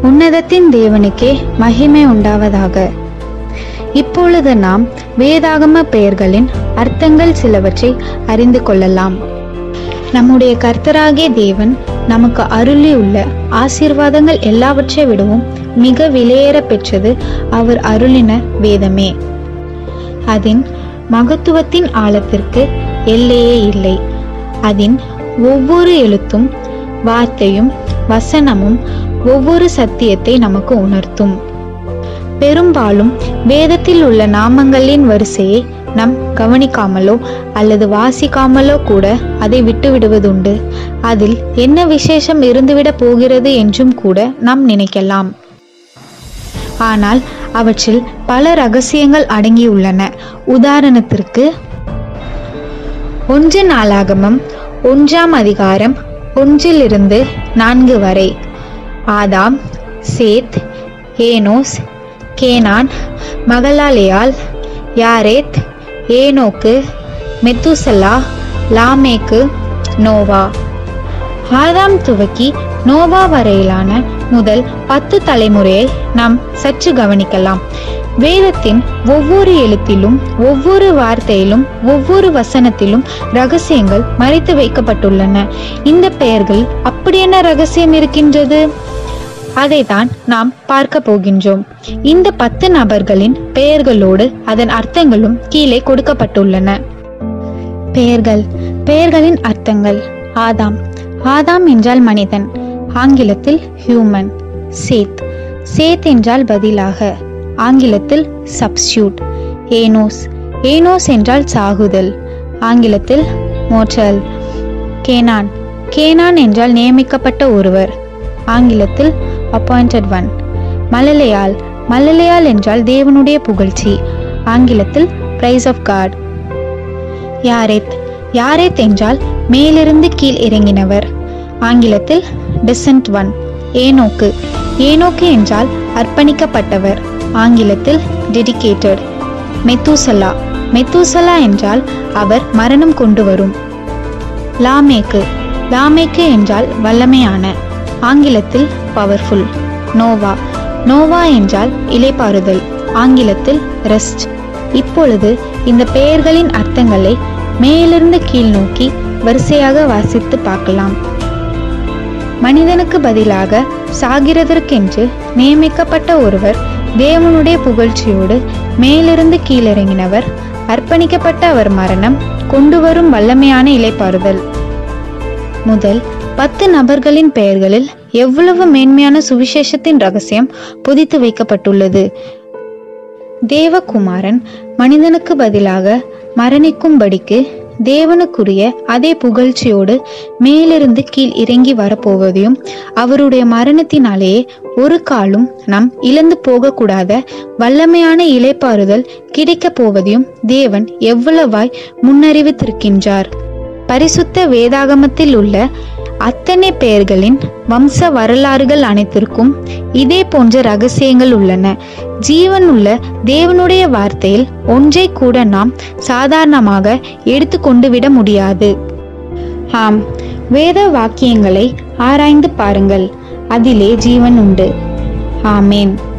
உன்னதத்தின் தேவனுக்கே மகிமை உண்டாவதாக இப்பொழுது நாம் வேதாகம பெயர்களின் அர்த்தங்கள் சிலவற்றை அறிந்து கொள்ளலாம் நம்முடைய கர்த்தராகிய தேவன் நமக்கு அருளியுள்ள ஆசீர்வாதங்கள் எல்லாவற்றை விடவும் மிக விலையேற பெற்றது அவர் அருளின வேதமே அதன் மகத்துவத்தின் ஆழத்திற்கு எல்லையே இல்லை அதன் ஒவ்வொரு எழுத்தும் வார்த்தையும் வசனமும் ஒவ்வொரு சத்தியத்தை நமக்கு உணர்த்தும் பெரும்பாலும் வேதத்தில் உள்ள நாமங்களின் வரிசையை நாம் கவனிக்காமலோ அல்லது வாசிக்காமலோ கூட அதை விட்டு விடுவதுண்டு அதில் என்ன விசேஷம் இருந்துவிடப் போகிறது என்றும் கூட நாம் நினைக்கலாம் ஆனால் அவற்றில் பல ரகசியங்கள் அடங்கியுள்ளன உதாரணத்திற்கு ஒன்று நாளாகமம் ஒன்றாம் அதிகாரம் ஒன்றிலிருந்து நான்கு வரை ஆதாம் சேத் ஏனோஸ் கேனான் மகலாலேயால் யாரேத் ஏனோக்கு மெத்துசலா லாமேக்கு நோவா ஆதாம் துவக்கி நோவா வரையிலான முதல் பத்து தலைமுறையை நாம் சற்று கவனிக்கலாம் வேதத்தின் ஒவ்வொரு எழுத்திலும் ஒவ்வொரு வார்த்தையிலும் ஒவ்வொரு வசனத்திலும் ரகசியங்கள் மறைத்து வைக்கப்பட்டுள்ளன இந்த பெயர்கள் அப்படி என்ன ரகசியம் இருக்கின்றது அதைத்தான் நாம் பார்க்க போகின்றோம் இந்த பத்து நபர்களின் பெயர்களோடு அதன் அர்த்தங்களும் கீழே கொடுக்கப்பட்டுள்ளன பெயர்கள் பெயர்களின் அர்த்தங்கள் ஆதாம் ஆதாம் என்றால் மனிதன் ஆங்கிலத்தில் ஹியூமன் சேத் சேத் என்றால் பதிலாக ஆங்கிலத்தில் சப்ஸ்டியூட் ஏனோஸ் ஏனோஸ் என்றால் சாகுதல் ஆங்கிலத்தில் மோட்டல் கேனான் கேனான் என்றால் நியமிக்கப்பட்ட ஒருவர் ஆங்கிலத்தில் அப்பாயிண்டட் ஒன் மலலையால் மலலையால் என்றால் தேவனுடைய புகழ்ச்சி ஆங்கிலத்தில் பிரைஸ் ஆஃப் காட் யாரேத் யாரேத் என்றால் மேலிருந்து கீழ் இறங்கினவர் ஆங்கிலத்தில் டிசன்ட் ஒன் ஏனோக்கு ஏனோக்கு என்றால் அர்ப்பணிக்கப்பட்டவர் ஆங்கிலத்தில் டெடிகேட்டட் மெத்தூசலா மெத்தூசலா என்றால் அவர் மரணம் கொண்டு வரும் லாமேக்கு லாமேக்கு என்றால் வல்லமையான ஆங்கிலத்தில் பவர்ஃபுல் நோவா நோவா என்றால் இலைப்பாறுதல் ஆங்கிலத்தில் ரெஸ்ட் இப்பொழுது இந்த பெயர்களின் அர்த்தங்களை மேலிருந்து கீழ் நோக்கி வரிசையாக வாசித்து பார்க்கலாம் மனிதனுக்கு பதிலாக சாகிறதற்கென்று நியமிக்கப்பட்ட ஒருவர் தேவனுடைய புகழ்ச்சியோடு மேலிருந்து கீழிறங்கினவர் அர்ப்பணிக்கப்பட்ட அவர் மரணம் கொண்டு வரும் வல்லமையான இலைப்பாறுதல் முதல் பத்து நபர்களின் பெயர்களில் எவ்வளவு மேன்மையான சுவிசேஷத்தின் ரகசியம் புதித்து வைக்கப்பட்டுள்ளது தேவகுமாரன் மனிதனுக்கு பதிலாக மரணிக்கும்படிக்கு தேவனுக்குரிய அதே புகழ்ச்சியோடு மேலிருந்து கீழ் இறங்கி வரப்போவதையும் அவருடைய மரணத்தினாலேயே ஒரு காலும் நாம் இழந்து போகக்கூடாத வல்லமையான இலைப்பாறுதல் கிடைக்கப் போவதையும் தேவன் எவ்வளவாய் முன்னறிவித்திருக்கின்றார் பரிசுத்த வேதாகமத்தில் உள்ள அத்தனை பெயர்களின் வம்ச வரலாறுகள் அனைத்திற்கும் இதே போன்ற ரகசியங்கள் உள்ளன ஜீவன் உள்ள தேவனுடைய வார்த்தையில் ஒன்றை கூட நாம் சாதாரணமாக எடுத்துக்கொண்டு விட முடியாது ஆம் வேத வாக்கியங்களை ஆராய்ந்து பாருங்கள் அதிலே ஜீவன் உண்டு ஆமேன்